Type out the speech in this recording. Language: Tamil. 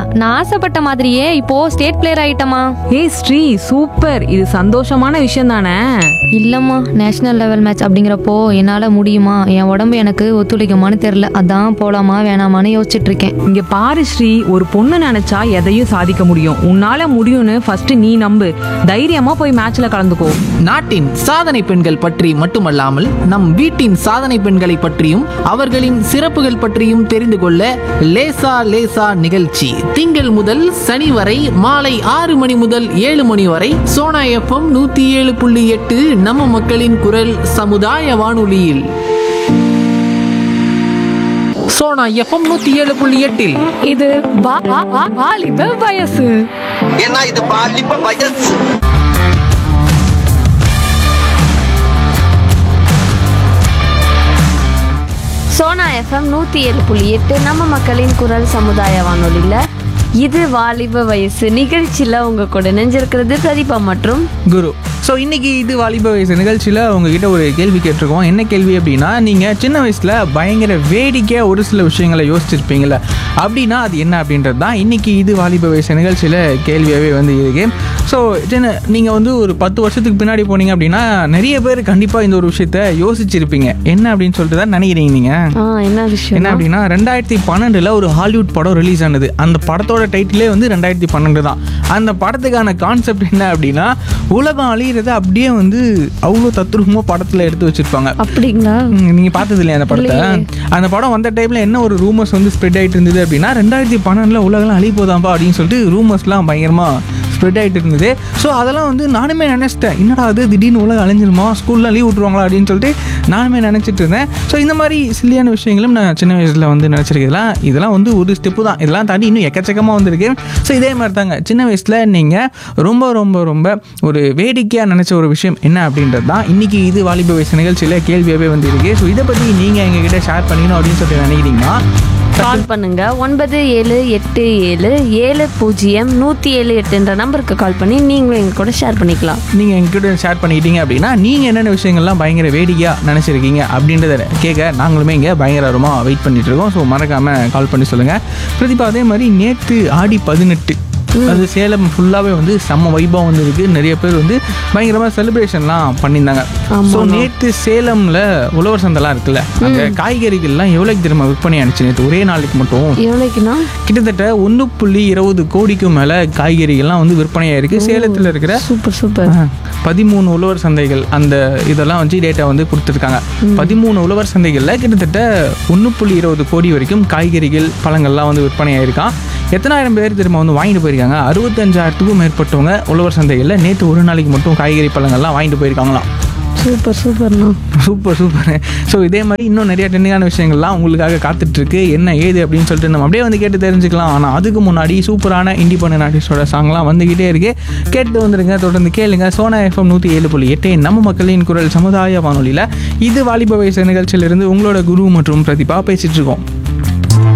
நான் ஆசைப்பட்ட மாதிரியே இப்போ ஸ்டேட் பிளேயர் ஆயிட்டமா ஏய் ஸ்ரீ சூப்பர் இது சந்தோஷமான விஷயம் தானே இல்லம்மா நேஷனல் லெவல் மேட்ச் அப்படிங்கிறப்போ என்னால முடியுமா என் உடம்பு எனக்கு ஒத்துழைக்குமான்னு தெரியல அதான் போலாமா வேணாமான்னு யோசிச்சுட்டு இருக்கேன் இங்க பாரு ஸ்ரீ ஒரு பொண்ணு நினைச்சா எதையும் சாதிக்க முடியும் உன்னால முடியும்னு ஃபர்ஸ்ட் நீ நம்பு தைரியமா போய் மேட்ச்ல கலந்துக்கோ நாட்டின் சாதனை பெண்கள் பற்றி மட்டுமல்லாமல் நம் வீட்டின் சாதனை பெண்களை பற்றியும் அவர்களின் சிறப்புகள் பற்றியும் தெரிந்து கொள்ள லேசா லேசா நிகழ்ச்சி திங்கள் முதல் சனி வரை மாலை ஆறு மணி முதல் ஏழு மணி வரை சோனா எஃப்எம் நூத்தி ஏழு புள்ளி எட்டு நம்ம மக்களின் குரல் சமுதாய வானொலியில் சோனா எஃப்எம் நூத்தி ஏழு புள்ளி எட்டில் இது வாலிப வயசு ஏன்னா இது பாலிப்ப வயசு சோனா எஃப்எம் நூற்றி ஏழு புள்ளி எட்டு நம்ம மக்களின் குரல் சமுதாய வானொலியில் இது வாலிப வயசு நிகழ்ச்சியில் உங்கள் கூட நினைஞ்சிருக்கிறது பிரதீபா மற்றும் குரு ஸோ இன்னைக்கு இது வாலிப வயசு நிகழ்ச்சியில் உங்ககிட்ட ஒரு கேள்வி கேட்டிருக்கோம் என்ன கேள்வி அப்படின்னா நீங்கள் சின்ன வயசில் பயங்கர வேடிக்கையாக ஒரு சில விஷயங்களை யோசிச்சிருப்பீங்கள அப்படின்னா அது என்ன அப்படின்றது தான் இன்னைக்கு இது வாலிப வயசு நிகழ்ச்சியில் கேள்வியாகவே வந்து இருக்கு ஸோ சின்ன நீங்கள் வந்து ஒரு பத்து வருஷத்துக்கு பின்னாடி போனீங்க அப்படின்னா நிறைய பேர் கண்டிப்பாக இந்த ஒரு விஷயத்த யோசிச்சிருப்பீங்க என்ன அப்படின்னு சொல்லிட்டு தான் நினைக்கிறீங்க நீங்கள் ஆ என்ன விஷயம் என்ன அப்படின்னா ரெண்டாயிரத்தி பன்னெண்டுல ஒரு ஹாலிவுட் படம் ரிலீஸ் ஆனது அந்த படத்தோட டைட்டிலே வந்து ரெண்டாயிரத்தி பன்னெண்டு தான் அந்த படத்துக்கான கான்செப்ட் என்ன அப்படின்னா உலகம் அழியிறத அப்படியே வந்து அவ்வளோ தத்ரூபமாக படத்தில் எடுத்து வச்சிருப்பாங்க அப்படிங்களா ம், நீங்க பார்த்தது இல்லையா அந்த படத்தை அந்த படம் வந்த டைம்ல என்ன ஒரு ரூமர்ஸ் வந்து ஸ்ப்ரெட் ஆயிட்டு இருந்தது அப்படின்னா ரெண்டாயிரத்தி பன்னெண்டுல உலகெல்லாம் அழி போதாம்பா அப்படின்னு சொல்லிட்டு ரூமர்ஸ்லாம் பயங்கரமா ஸ்ப்ரெட் ஆயிட்டு இருந்தது ஸோ அதெல்லாம் வந்து நானுமே நினைச்சிட்டேன் என்னடா அது திடீர்னு உலகம் அழிஞ்சிருமா ஸ்கூல்லாம் லீவ் விட்ருவாங்களா அப்படின்னு சொல்லிட்டு நானுமே நினைச்சிட்டு இருந்தேன் ஸோ இந்த மாதிரி சில்லியான விஷயங்களும் நான் சின்ன வயசுல வந்து நினச்சிருக்கேன் இதெல்லாம் இதெல்லாம் வந்து ஒரு ஸ்டெப்பு தான் இதெல்லாம் தாண்டி இன்னும் எக்கச்சக்கமாக வந்திருக்கு ஸோ இதே மாதிரி தாங்க சின்ன வயசில் நீங்கள் ரொம்ப ரொம்ப ரொம்ப ஒரு வேடிக்கையாக நினச்ச ஒரு விஷயம் என்ன அப்படின்றது தான் இன்றைக்கி இது வாலிப வயசு நிகழ்ச்சியில் கேள்வியாகவே வந்திருக்கு ஸோ இதை பற்றி நீங்கள் எங்ககிட்ட ஷேர் பண்ணிக்கணும் அப்படின்னு சொல்லிட்டு நினைக்கிறீங்கன்னா கால் பண்ணுங்க ஒன்பது ஏழு எட்டு ஏழு ஏழு பூஜ்ஜியம் நூற்றி ஏழு எட்டுன்ற நம்பருக்கு கால் பண்ணி நீங்களும் எங்க கூட ஷேர் பண்ணிக்கலாம் நீங்கள் எங்ககிட்ட ஷேர் பண்ணிக்கிட்டீங்க அப்படின்னா நீங்கள் என்னென்ன விஷயங்கள்லாம் பயங்கர வேடிக்கையாக நினச்சிருக்கீங்க அப்படின்றத கேட்க நாங்களுமே இங்கே பயங்கரமாக வெயிட் பண்ணிட்டு இருக்கோம் ஸோ மறக்காமல் கால் பண்ணி சொல்லுங்கள் பிரதீபா அதே மாதிரி நேற்று ஆடி பதினெட்டு அது சேலம் ஃபுல்லாகவே வந்து செம்ம வைபவம் வந்து இருக்கு நிறைய பேர் வந்து பயங்கரமாக செலிப்ரேஷன்லாம் பண்ணியிருந்தாங்க ஸோ நேற்று சேலமில் உழவர் சந்தைலாம் இருக்குல்ல அந்த காய்கறிகள்லாம் எவ்வளோக்கு திரும்ப விற்பனை ஆனிச்சு நேற்று ஒரே நாளைக்கு மட்டும் எவ்வளோக்குண்ணா கிட்டத்தட்ட ஒன்று புள்ளி இருபது கோடிக்கும் மேலே காய்கறிகள்லாம் வந்து விற்பனையாக இருக்குது சேலத்தில் இருக்கிற சூப்பர் சூப்பர் ஆ, பதிமூணு உழவர் சந்தைகள் அந்த இதெல்லாம் வச்சு டேட்டா வந்து கொடுத்துருக்காங்க பதிமூணு உழவர் சந்தைகளில் கிட்டத்தட்ட ஒன்று புள்ளி இருபது கோடி வரைக்கும் காய்கறிகள் பழங்கள்லாம் வந்து விற்பனை ஆயிருக்கான் எத்தனாயிரம் பேர் திரும்ப வந்து வாங்கிட்டு போயிருக்காங்க அறுபத்தஞ்சாயிரத்துக்கும் மேற்பட்டவங்க உழவர் சந்தைகளில் நேற்று ஒரு நாளைக்கு மட்டும் காய்கறி பழங்கள்லாம் வாங்கிட்டு போயிருக்காங்களாம் சூப்பர் சூப்பர்ண்ணா சூப்பர் சூப்பர் ஸோ இதே மாதிரி இன்னும் நிறைய ட்ரெண்டிங்கான விஷயங்கள்லாம் உங்களுக்காக காத்துட்ருக்கு என்ன ஏது அப்படின்னு சொல்லிட்டு நம்ம அப்படியே வந்து கேட்டு தெரிஞ்சுக்கலாம் ஆனால் அதுக்கு முன்னாடி சூப்பரான இண்டிபெண்டன்ட் ஆர்டிஸ்டோட சாங்லாம் வந்துக்கிட்டே இருக்கு கேட்டு வந்துருங்க தொடர்ந்து கேளுங்க சோனா எஃப்எம் நூற்றி ஏழு புள்ளி எட்டு நம்ம மக்களின் குரல் சமுதாய வானொலியில் இது வாலிப வயசு நிகழ்ச்சியிலிருந்து உங்களோட குரு மற்றும் பிரதிபா பேசிட்டு இருக்கோம்